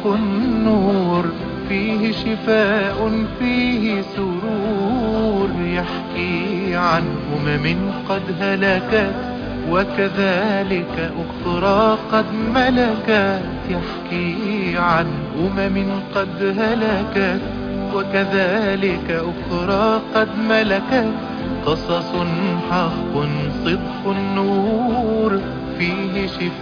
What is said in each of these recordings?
النور فيه شفاء فيه سرور يحكي عن أمم قد هلكت وكذلك أخرى قد ملكت يحكي عن أمم قد هلكت وكذلك أخرى قد ملكت قصص حق صدق النور فيه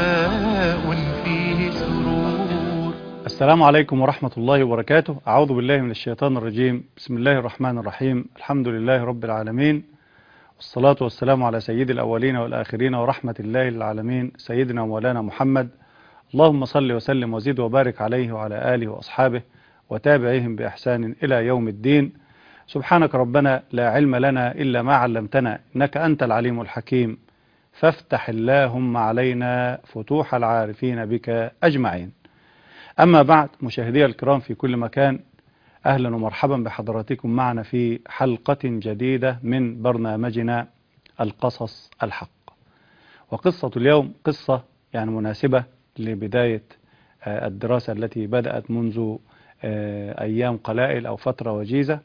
شفاء فيه سرور السلام عليكم ورحمة الله وبركاته أعوذ بالله من الشيطان الرجيم بسم الله الرحمن الرحيم الحمد لله رب العالمين والصلاة والسلام على سيد الأولين والآخرين ورحمة الله للعالمين سيدنا ومولانا محمد اللهم صل وسلم وزد وبارك عليه وعلى آله وأصحابه وتابعيهم بإحسان إلى يوم الدين سبحانك ربنا لا علم لنا إلا ما علمتنا إنك أنت العليم الحكيم فافتح اللهم علينا فتوح العارفين بك أجمعين أما بعد مشاهدي الكرام في كل مكان أهلا ومرحبا بحضراتكم معنا في حلقة جديدة من برنامجنا القصص الحق وقصة اليوم قصة يعني مناسبة لبداية الدراسة التي بدأت منذ أيام قلائل أو فترة وجيزة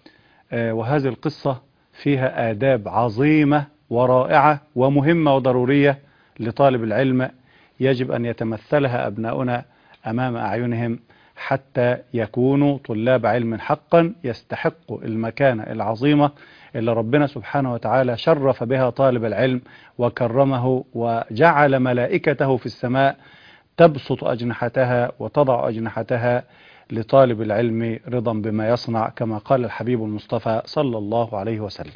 وهذه القصة فيها آداب عظيمة ورائعة ومهمة وضرورية لطالب العلم يجب أن يتمثلها أبناؤنا أمام أعينهم حتى يكونوا طلاب علم حقا يستحقوا المكانة العظيمة اللي ربنا سبحانه وتعالى شرف بها طالب العلم وكرمه وجعل ملائكته في السماء تبسط أجنحتها وتضع أجنحتها لطالب العلم رضا بما يصنع كما قال الحبيب المصطفى صلى الله عليه وسلم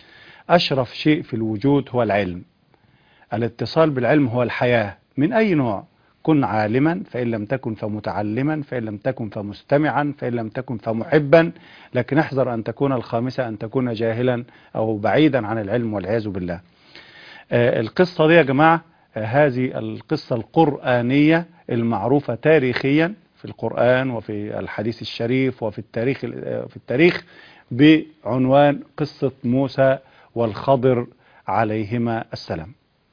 أشرف شيء في الوجود هو العلم الاتصال بالعلم هو الحياة من أي نوع كن عالما فإن لم تكن فمتعلما فإن لم تكن فمستمعا فإن لم تكن فمحبا لكن احذر أن تكون الخامسة أن تكون جاهلا أو بعيدا عن العلم والعياذ بالله آه القصة دي يا جماعة آه هذه القصة القرآنية المعروفة تاريخيا في القرآن وفي الحديث الشريف وفي التاريخ في التاريخ بعنوان قصة موسى والخضر عليهما السلام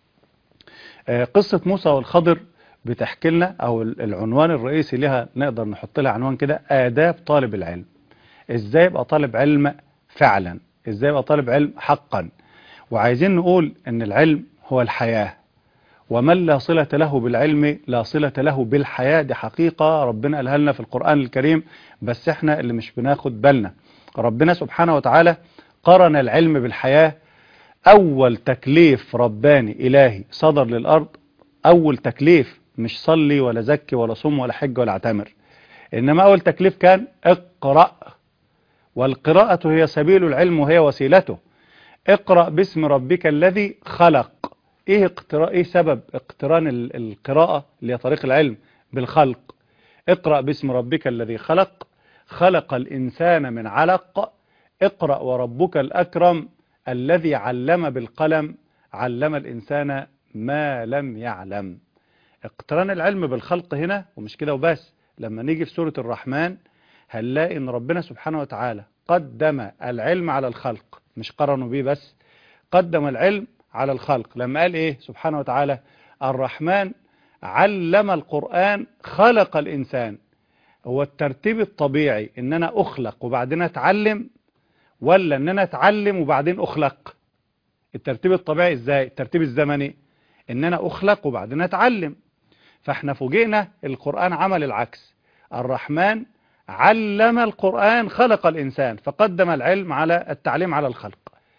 آه قصة موسى والخضر بتحكي لنا او العنوان الرئيسي لها نقدر نحط لها عنوان كده آداب طالب العلم ازاي يبقى طالب علم فعلا ازاي يبقى طالب علم حقا وعايزين نقول ان العلم هو الحياة ومن لا صلة له بالعلم لا صلة له بالحياة دي حقيقة ربنا قالها لنا في القرآن الكريم بس احنا اللي مش بناخد بالنا ربنا سبحانه وتعالى قرن العلم بالحياة اول تكليف رباني الهي صدر للارض اول تكليف مش صلي ولا زكي ولا صم ولا حج ولا اعتمر إنما أول تكليف كان اقرأ والقراءة هي سبيل العلم وهي وسيلته اقرأ باسم ربك الذي خلق ايه اقتراء ايه سبب اقتران القراءة اللي هي طريق العلم بالخلق اقرأ باسم ربك الذي خلق خلق الإنسان من علق اقرأ وربك الأكرم الذي علم بالقلم علم الإنسان ما لم يعلم اقتران العلم بالخلق هنا ومش كده وبس لما نيجي في سورة الرحمن هنلاقي ان ربنا سبحانه وتعالى قدم العلم على الخلق مش قرنوا بيه بس قدم العلم على الخلق لما قال ايه سبحانه وتعالى الرحمن علم القرآن خلق الإنسان هو الترتيب الطبيعي ان انا اخلق وبعدين اتعلم ولا ان انا اتعلم وبعدين اخلق الترتيب الطبيعي ازاي الترتيب الزمني ان انا اخلق وبعدين اتعلم فاحنا فوجئنا القرآن عمل العكس الرحمن علم القرآن خلق الإنسان فقدم العلم على التعليم على الخلق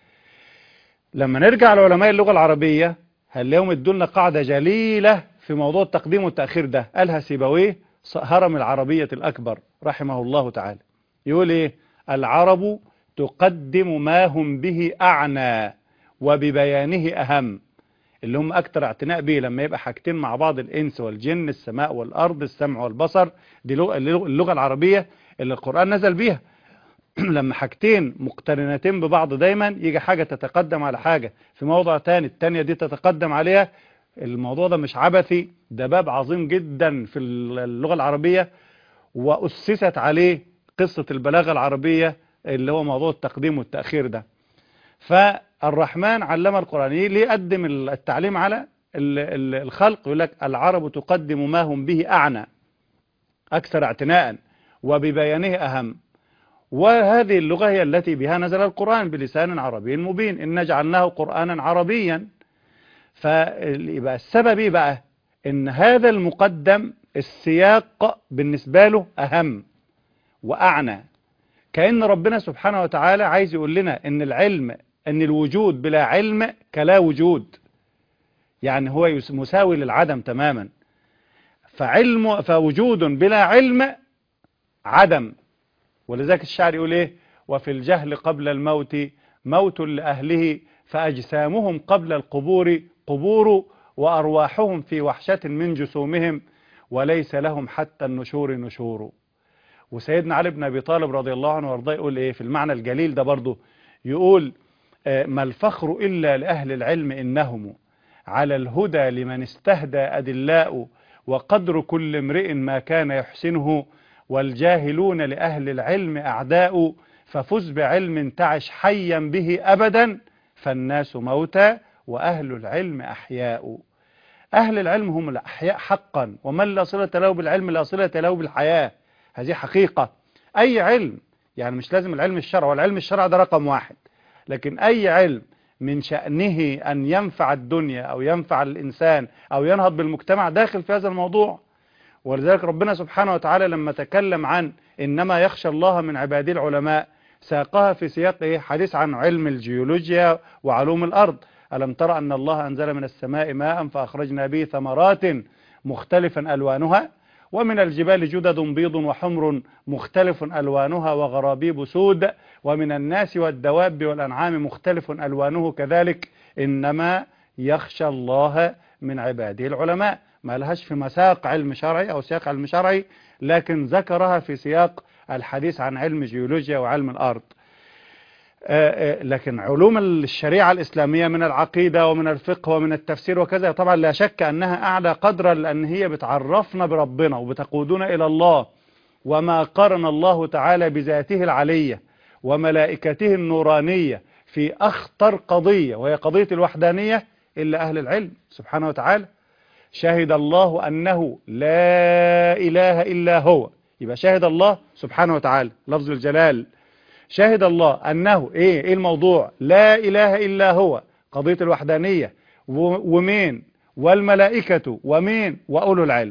لما نرجع لعلماء اللغة العربية هنلاقيهم ادولنا قاعدة جليلة في موضوع التقديم والتأخير ده قالها سيبويه هرم العربية الأكبر رحمه الله تعالى يقول ايه العرب تقدم ما هم به أعنى وببيانه أهم اللي هم أكتر اعتناء به لما يبقى حاجتين مع بعض الإنس والجن السماء والأرض السمع والبصر دي اللغة العربية اللي القرآن نزل بيها لما حاجتين مقترنتين ببعض دايما يجي حاجة تتقدم على حاجة في موضع تاني التانية دي تتقدم عليها الموضوع ده مش عبثي ده باب عظيم جدا في اللغة العربية وأسست عليه قصة البلاغة العربية اللي هو موضوع التقديم والتأخير ده فالرحمن علم القرآن ليه يقدم التعليم على الخلق يقول لك العرب تقدم ما هم به أعنى أكثر اعتناء وببيانه أهم وهذه اللغة هي التي بها نزل القرآن بلسان عربي مبين إن جعلناه قرآنا عربيا فيبقى السبب إيه بقى إن هذا المقدم السياق بالنسبة له أهم وأعنى كأن ربنا سبحانه وتعالى عايز يقول لنا إن العلم إن الوجود بلا علم كلا وجود يعني هو مساوي للعدم تماما فعلم فوجود بلا علم عدم ولذلك الشاعر يقول ايه وفي الجهل قبل الموت موت لأهله فأجسامهم قبل القبور قبور وأرواحهم في وحشة من جسومهم وليس لهم حتى النشور نشور وسيدنا علي بن أبي طالب رضي الله عنه وارضاه يقول ايه في المعنى الجليل ده برضه يقول ما الفخر إلا لأهل العلم إنهم على الهدى لمن استهدى أدلاء وقدر كل امرئ ما كان يحسنه والجاهلون لأهل العلم أعداء ففز بعلم تعش حيا به أبدا فالناس موتى وأهل العلم أحياء أهل العلم هم الأحياء حقا ومن لا صلة له بالعلم لا صلة له بالحياة هذه حقيقة أي علم يعني مش لازم العلم الشرع والعلم الشرع ده رقم واحد لكن أي علم من شأنه أن ينفع الدنيا أو ينفع الإنسان أو ينهض بالمجتمع داخل في هذا الموضوع ولذلك ربنا سبحانه وتعالى لما تكلم عن إنما يخشى الله من عباده العلماء ساقها في سياق إيه؟ حديث عن علم الجيولوجيا وعلوم الأرض ألم ترى أن الله أنزل من السماء ماء فأخرجنا به ثمرات مختلفا ألوانها ومن الجبال جدد بيض وحمر مختلف ألوانها وغرابيب سود ومن الناس والدواب والأنعام مختلف ألوانه كذلك إنما يخشى الله من عباده العلماء ما لهاش في مساق علم شرعي أو سياق علم شرعي لكن ذكرها في سياق الحديث عن علم جيولوجيا وعلم الأرض لكن علوم الشريعة الإسلامية من العقيدة ومن الفقه ومن التفسير وكذا طبعا لا شك أنها أعلى قدرا لأن هي بتعرفنا بربنا وبتقودنا إلى الله وما قرن الله تعالى بذاته العلية وملائكته النورانية في أخطر قضية وهي قضية الوحدانية إلا أهل العلم سبحانه وتعالى شهد الله أنه لا إله إلا هو يبقى شهد الله سبحانه وتعالى لفظ الجلال شهد الله أنه إيه, إيه الموضوع لا إله إلا هو قضية الوحدانية ومين والملائكة ومين وأولو العلم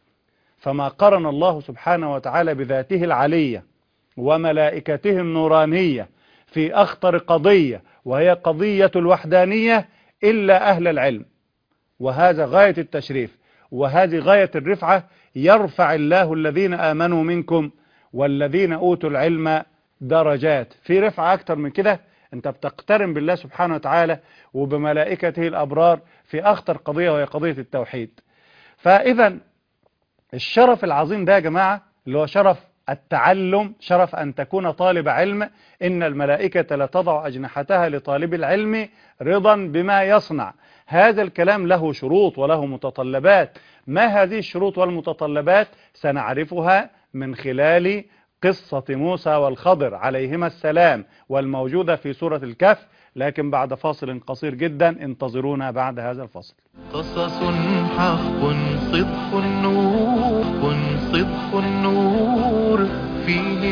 فما قرن الله سبحانه وتعالى بذاته العلية وملائكته النورانية في أخطر قضية وهي قضية الوحدانية إلا أهل العلم وهذا غاية التشريف وهذه غاية الرفعة يرفع الله الذين آمنوا منكم والذين أوتوا العلم درجات في رفعة أكتر من كده أنت بتقترن بالله سبحانه وتعالى وبملائكته الأبرار في أخطر قضية وهي قضية التوحيد فإذا الشرف العظيم ده يا جماعة اللي هو شرف التعلم شرف أن تكون طالب علم إن الملائكة لتضع أجنحتها لطالب العلم رضا بما يصنع هذا الكلام له شروط وله متطلبات ما هذه الشروط والمتطلبات سنعرفها من خلال قصة موسى والخضر عليهما السلام والموجودة في سورة الكهف لكن بعد فاصل قصير جدا انتظرونا بعد هذا الفصل قصص حق صدق نور صدق النور فيه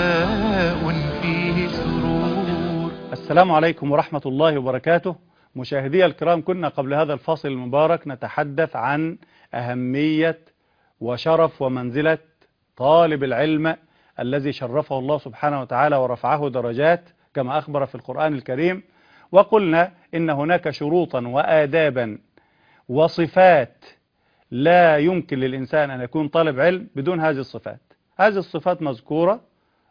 شفاء فيه سرور السلام عليكم ورحمة الله وبركاته مشاهدي الكرام كنا قبل هذا الفصل المبارك نتحدث عن أهمية وشرف ومنزلة طالب العلم الذي شرفه الله سبحانه وتعالى ورفعه درجات كما أخبر في القرآن الكريم وقلنا إن هناك شروطا وآدابا وصفات لا يمكن للإنسان أن يكون طالب علم بدون هذه الصفات هذه الصفات مذكورة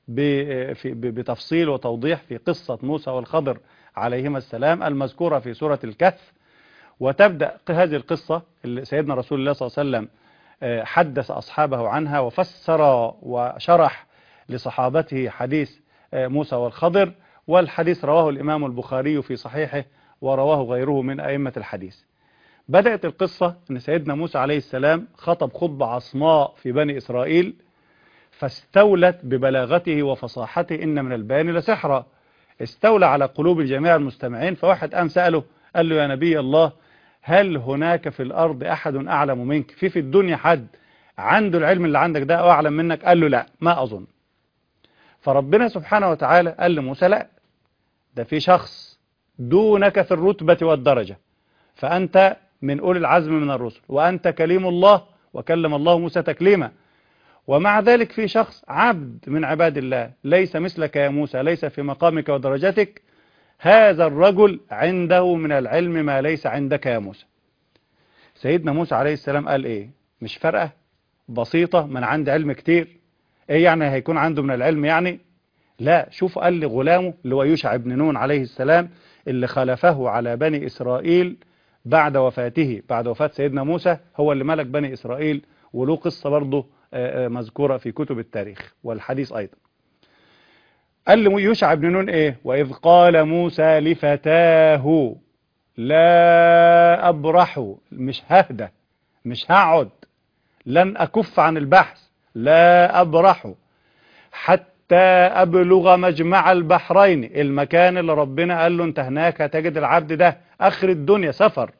بتفصيل وتوضيح في قصة موسى والخضر عليهما السلام المذكورة في سورة الكهف وتبدأ هذه القصة اللي سيدنا رسول الله صلى الله عليه وسلم حدث أصحابه عنها وفسر وشرح لصحابته حديث موسى والخضر والحديث رواه الإمام البخاري في صحيحه ورواه غيره من أئمة الحديث بدأت القصة أن سيدنا موسى عليه السلام خطب خطبة عصماء في بني إسرائيل فاستولت ببلاغته وفصاحته إن من البيان لسحرا استولى على قلوب جميع المستمعين فواحد قام سأله قال له يا نبي الله هل هناك في الأرض أحد أعلم منك في في الدنيا حد عنده العلم اللي عندك ده أو أعلم منك قال له لا ما أظن فربنا سبحانه وتعالى قال لموسى لا ده في شخص دونك في الرتبة والدرجة فأنت من أولي العزم من الرسل وأنت كليم الله وكلم الله موسى تكليما ومع ذلك في شخص عبد من عباد الله ليس مثلك يا موسى ليس في مقامك ودرجتك هذا الرجل عنده من العلم ما ليس عندك يا موسى سيدنا موسى عليه السلام قال ايه مش فارقة بسيطة من عندي علم كتير ايه يعني هيكون عنده من العلم يعني لا شوف قال لغلامه اللي هو يوشع بن نون عليه السلام اللي خلفه على بني إسرائيل بعد وفاته بعد وفاة سيدنا موسى هو اللي ملك بني إسرائيل وله قصة برضه مذكورة في كتب التاريخ والحديث أيضا قال لي يوشع بن نون إيه وإذ قال موسى لفتاه لا أبرح مش ههدى مش هقعد لن أكف عن البحث لا أبرح حتى أبلغ مجمع البحرين المكان اللي ربنا قال له انت هناك هتجد العبد ده آخر الدنيا سفر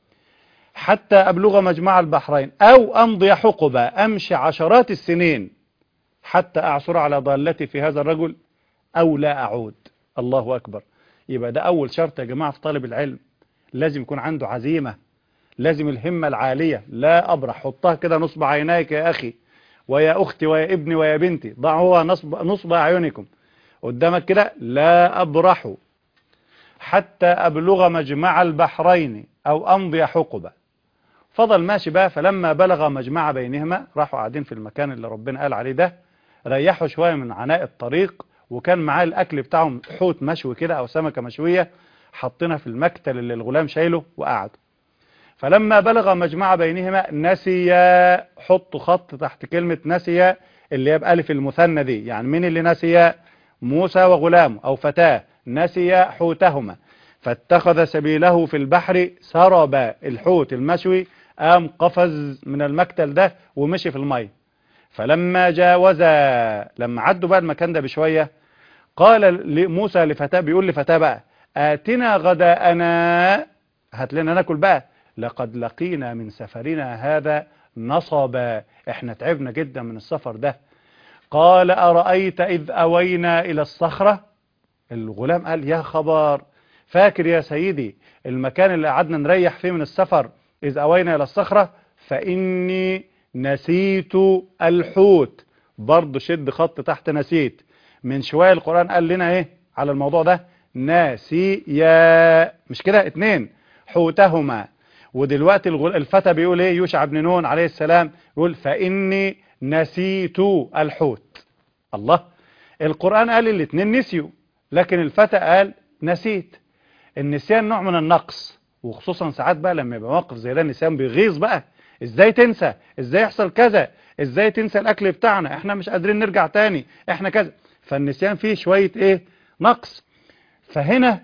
حتى أبلغ مجمع البحرين أو أمضي حقبة أمشي عشرات السنين حتى أعثر على ضالتي في هذا الرجل أو لا أعود الله أكبر يبقى ده أول شرط يا جماعة في طالب العلم لازم يكون عنده عزيمة لازم الهمة العالية لا أبرح حطها كده نصب عينيك يا أخي ويا أختي ويا ابني ويا بنتي ضعوها نصب, نصب أعينكم قدامك كده لا أبرح حتى أبلغ مجمع البحرين أو أمضي حقبة فضل ماشي بقى فلما بلغ مجمع بينهما راحوا قاعدين في المكان اللي ربنا قال عليه ده ريحوا شوية من عناء الطريق وكان معاه الأكل بتاعهم حوت مشوي كده أو سمكة مشوية حطينها في المكتل اللي الغلام شايله وقعدوا فلما بلغ مجمع بينهما نسيا حطوا خط تحت كلمة نسيا اللي هي بألف المثنى دي يعني مين اللي نسيا موسى وغلامه أو فتاه نسيا حوتهما فاتخذ سبيله في البحر سرب الحوت المشوي قام قفز من المكتل ده ومشي في المية فلما جاوزا لما عدوا بقى المكان ده بشوية قال موسى لفتاه بيقول لفتاه بقى آتنا غداءنا هات لنا ناكل بقى لقد لقينا من سفرنا هذا نصبا احنا تعبنا جدا من السفر ده قال أرأيت إذ أوينا إلى الصخرة الغلام قال يا خبر فاكر يا سيدي المكان اللي قعدنا نريح فيه من السفر إذ أوينا إلى الصخرة فإني نسيت الحوت برضه شد خط تحت نسيت من شوية القرآن قال لنا ايه على الموضوع ده ناسيا مش كده اتنين حوتهما ودلوقتي الفتى بيقول ايه يوشع بن نون عليه السلام يقول فإني نسيت الحوت الله القرآن قال الاتنين نسيوا لكن الفتى قال نسيت النسيان نوع من النقص وخصوصا ساعات بقى لما يبقى موقف زي ده النسيان بيغيظ بقى ازاي تنسى ازاي يحصل كذا ازاي تنسى الاكل بتاعنا احنا مش قادرين نرجع تاني احنا كذا فالنسيان فيه شوية ايه نقص فهنا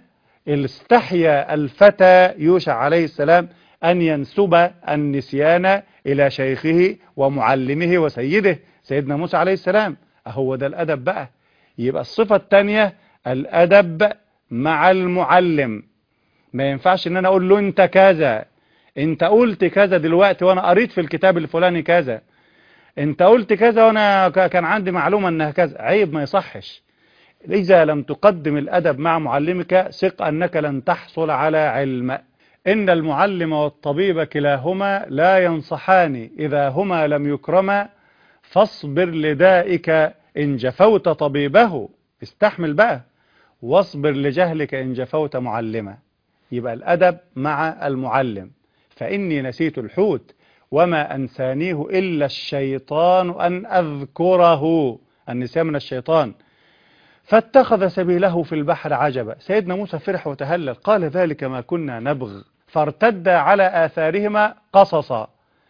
استحيا الفتى يوشع عليه السلام أن ينسب النسيان إلى شيخه ومعلمه وسيده سيدنا موسى عليه السلام أهو ده الأدب بقى يبقى الصفة الثانية الأدب مع المعلم ما ينفعش ان انا اقول له انت كذا انت قلت كذا دلوقتي وانا قريت في الكتاب الفلاني كذا انت قلت كذا وانا كان عندي معلومة انها كذا عيب ما يصحش إذا لم تقدم الأدب مع معلمك ثق أنك لن تحصل على علم إن المعلم والطبيب كلاهما لا ينصحان إذا هما لم يكرما فاصبر لدائك إن جفوت طبيبه استحمل بقى واصبر لجهلك إن جفوت معلما يبقى الأدب مع المعلم فإني نسيت الحوت وما أنسانيه إلا الشيطان أن أذكره النسيان من الشيطان فاتخذ سبيله في البحر عجبا سيدنا موسى فرح وتهلل قال ذلك ما كنا نبغ فارتد على آثارهما قصصا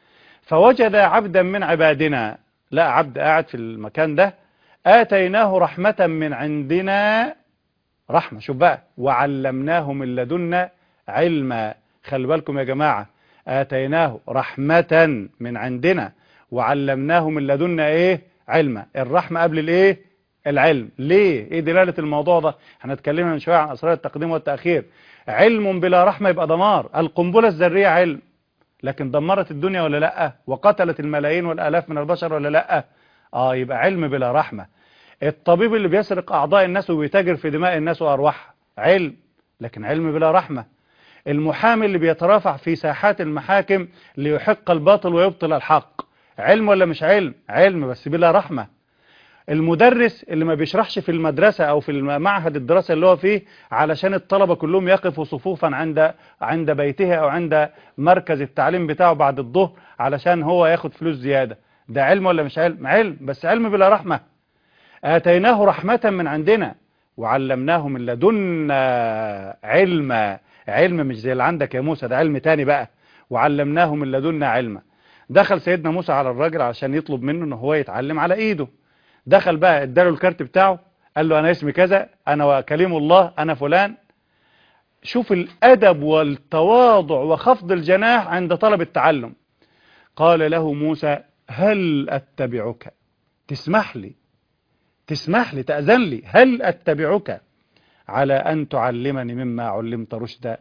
فوجد عبدا من عبادنا لا عبد قاعد في المكان ده آتيناه رحمة من عندنا رحمة شوف بقى وعلمناه من لدنا علما خلي بالكم يا جماعة آتيناه رحمة من عندنا وعلمناه من لدنا ايه علما الرحمة قبل الايه العلم ليه ايه دلالة الموضوع ده احنا اتكلمنا من شوية عن اسرار التقديم والتأخير علم بلا رحمة يبقى دمار القنبلة الذرية علم لكن دمرت الدنيا ولا لا وقتلت الملايين والالاف من البشر ولا لا اه يبقى علم بلا رحمة الطبيب اللي بيسرق اعضاء الناس وبيتاجر في دماء الناس وارواحها علم لكن علم بلا رحمة المحامي اللي بيترافع في ساحات المحاكم ليحق الباطل ويبطل الحق علم ولا مش علم علم بس بلا رحمة المدرس اللي ما بيشرحش في المدرسة او في المعهد الدراسة اللي هو فيه علشان الطلبة كلهم يقفوا صفوفا عند عند بيته او عند مركز التعليم بتاعه بعد الظهر علشان هو ياخد فلوس زيادة ده علم ولا مش علم علم بس علم بلا رحمة آتيناه رحمة من عندنا وعلمناه من لدنا علما علم مش زي اللي عندك يا موسى ده علم تاني بقى وعلمناه من لدنا علما دخل سيدنا موسى على الراجل علشان يطلب منه ان هو يتعلم على ايده دخل بقى اداله الكارت بتاعه قال له انا اسمي كذا انا كليم الله انا فلان شوف الادب والتواضع وخفض الجناح عند طلب التعلم قال له موسى هل اتبعك تسمح لي تسمح لي تأذن لي هل اتبعك على ان تعلمني مما علمت رشدا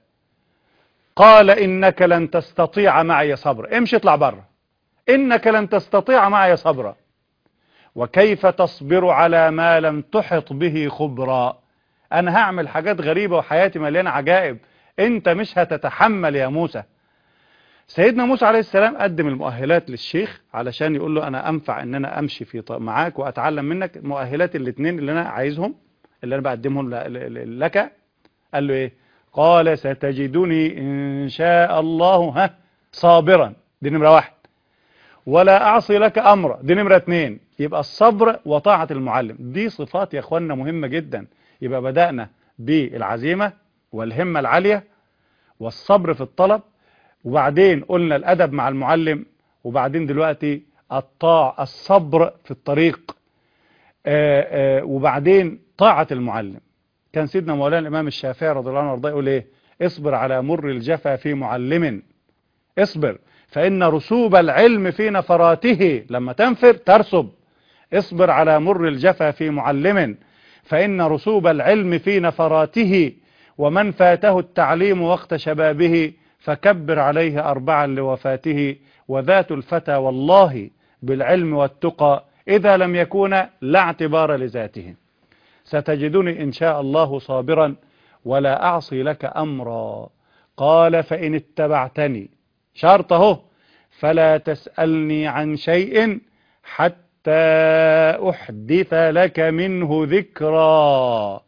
قال انك لن تستطيع معي صبر امشي اطلع بره انك لن تستطيع معي صبرا وكيف تصبر على ما لم تحط به خبرا انا هعمل حاجات غريبة وحياتي مليانة عجائب انت مش هتتحمل يا موسى سيدنا موسى عليه السلام قدم المؤهلات للشيخ علشان يقول له انا انفع ان انا امشي في ط- معاك واتعلم منك المؤهلات الاثنين اللي انا عايزهم اللي انا بقدمهم ل- ل- ل- لك قال له ايه قال ستجدني ان شاء الله ها صابرا دي نمرة واحد ولا أعصي لك أمرا دي نمرة اتنين يبقى الصبر وطاعة المعلم دي صفات يا أخوانا مهمة جدا يبقى بدأنا بالعزيمة والهمة العالية والصبر في الطلب وبعدين قلنا الأدب مع المعلم وبعدين دلوقتي الطاع الصبر في الطريق آآ آآ وبعدين طاعة المعلم كان سيدنا مولانا الإمام الشافعي رضي الله عنه وارضاه يقول إيه اصبر على مر الجفا في معلم اصبر فإن رسوب العلم في نفراته لما تنفر ترسب اصبر على مر الجفا في معلم فإن رسوب العلم في نفراته ومن فاته التعليم وقت شبابه فكبر عليه أربعا لوفاته وذات الفتى والله بالعلم والتقى إذا لم يكون لا اعتبار لذاته ستجدني إن شاء الله صابرا ولا أعصي لك أمرا قال فإن اتبعتني شرطه فلا تسألني عن شيء حتى أحدث لك منه ذكرا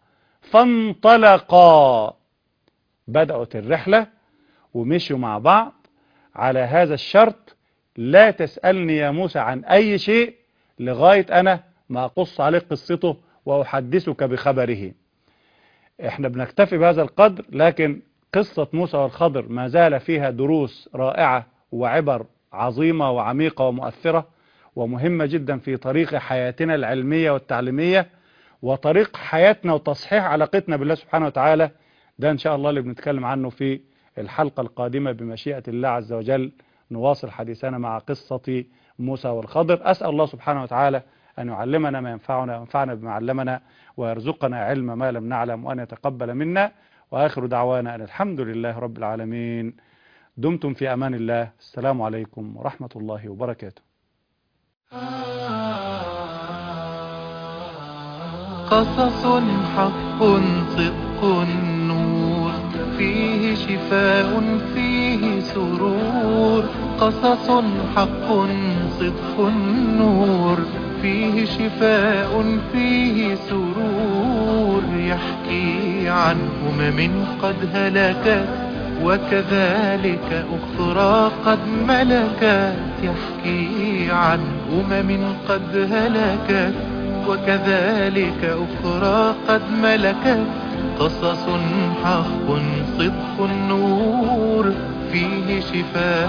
فانطلقا بدأت الرحلة ومشوا مع بعض على هذا الشرط لا تسألني يا موسى عن أي شيء لغاية أنا ما أقص عليك قصته وأحدثك بخبره احنا بنكتفي بهذا القدر لكن قصة موسى والخضر ما زال فيها دروس رائعة وعبر عظيمة وعميقة ومؤثرة ومهمة جدا في طريق حياتنا العلمية والتعليمية وطريق حياتنا وتصحيح علاقتنا بالله سبحانه وتعالى ده ان شاء الله اللي بنتكلم عنه في الحلقة القادمة بمشيئة الله عز وجل نواصل حديثنا مع قصة موسى والخضر أسأل الله سبحانه وتعالى أن يعلمنا ما ينفعنا وينفعنا بما علمنا ويرزقنا علم ما لم نعلم وأن يتقبل منا وآخر دعوانا أن الحمد لله رب العالمين دمتم في أمان الله السلام عليكم ورحمة الله وبركاته قصص حق صدق نور فيه شفاء فيه سرور قصص حق صدق نور فيه شفاء فيه سرور يحكي عن أمم قد هلكت وكذلك أخرى قد ملكت يحكي عن أمم قد هلكت وكذلك أخرى قد ملكت قصص حق صدق النور فيه شفاء